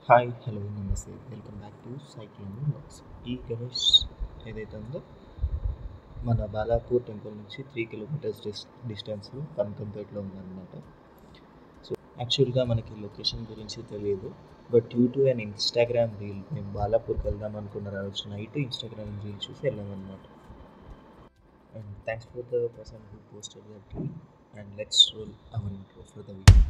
Hi hello నమస్తే welcome back to cycling blogs ఈ గణేష్ ఏదైతే ఉందో మన బాలాపూర్ టెంపుల్ నుంచి త్రీ కిలోమీటర్స్ డిస్ డిస్టెన్స్లో కనకంపేటలో ఉందన్నమాట సో యాక్చువల్గా మనకి లొకేషన్ గురించి తెలియదు but due to and Instagram reel మేము బాలాపూర్కి వెళ్దాం అనుకున్న రోజు నైట్ ఇన్స్టాగ్రామ్ రీల్ చూసి వెళ్ళామన్నమాట and thanks for the person who posted that reel and let's roll our intro for the video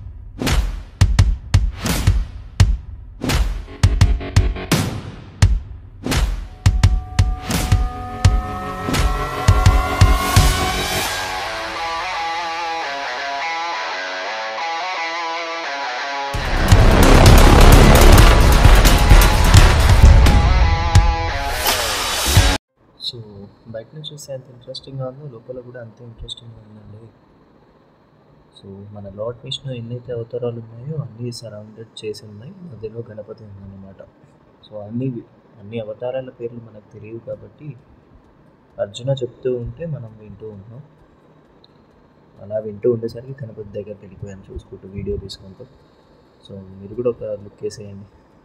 so బయట నుంచి చూస్తే ఎంత ఇంట్రెస్టింగ్గా ఉందో లోపల కూడా అంతే ఇంట్రెస్టింగ్గా ఉందండి సో మన లార్డ్ విష్ణు ఎన్నైతే అవతారాలు ఉన్నాయో అన్నీ సరౌండెడ్ చేసి ఉన్నాయి మధ్యలో గణపతి ఉందన్నమాట సో అన్ని అన్ని అవతారాల పేర్లు మనకు తెలియవు కాబట్టి అర్జున చెప్తూ ఉంటే మనం వింటూ ఉన్నాం అలా వింటూ ఉండేసరికి గణపతి దగ్గరికి వెళ్ళిపోయాను చూసుకుంటూ వీడియో తీసుకుంటూ సో మీరు కూడా ఒక లుక్ వేసేయండి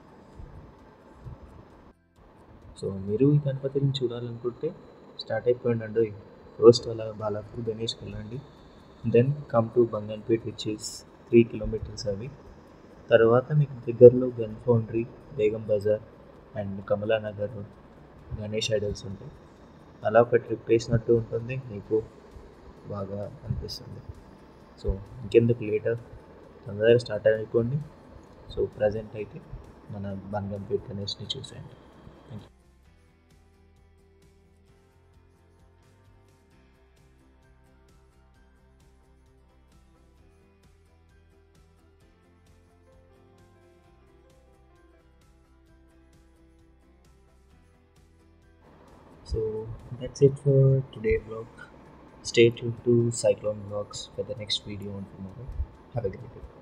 సో మీరు ఈ గణపతిని చూడాలనుకుంటే స్టార్ట్ అయిపోయిందండి ఫస్ట్ అలా బాలాపూర్ గణేష్కి వెళ్ళండి then come to Banganpet which is three kilometres అవి తర్వాత మీకు దగ్గరలో gun foundry Begum Bazar and Kamalanagar Ganesh idols ఉంటాయి అలా ఒక ట్రిప్ వేసినట్టు ఉంటుంది మీకు బాగా అనిపిస్తుంది సో ఇంకెందుకు లేటర్ తొందరగా స్టార్ట్ అయిపోండి సో ప్రజెంట్ అయితే మన బంగంపేట్ గణేష్ని చూసేయండి thank you So that's it for today vlog. Stay tuned to Cyclone Vlogs for the next video on tomorrow. Have a great day.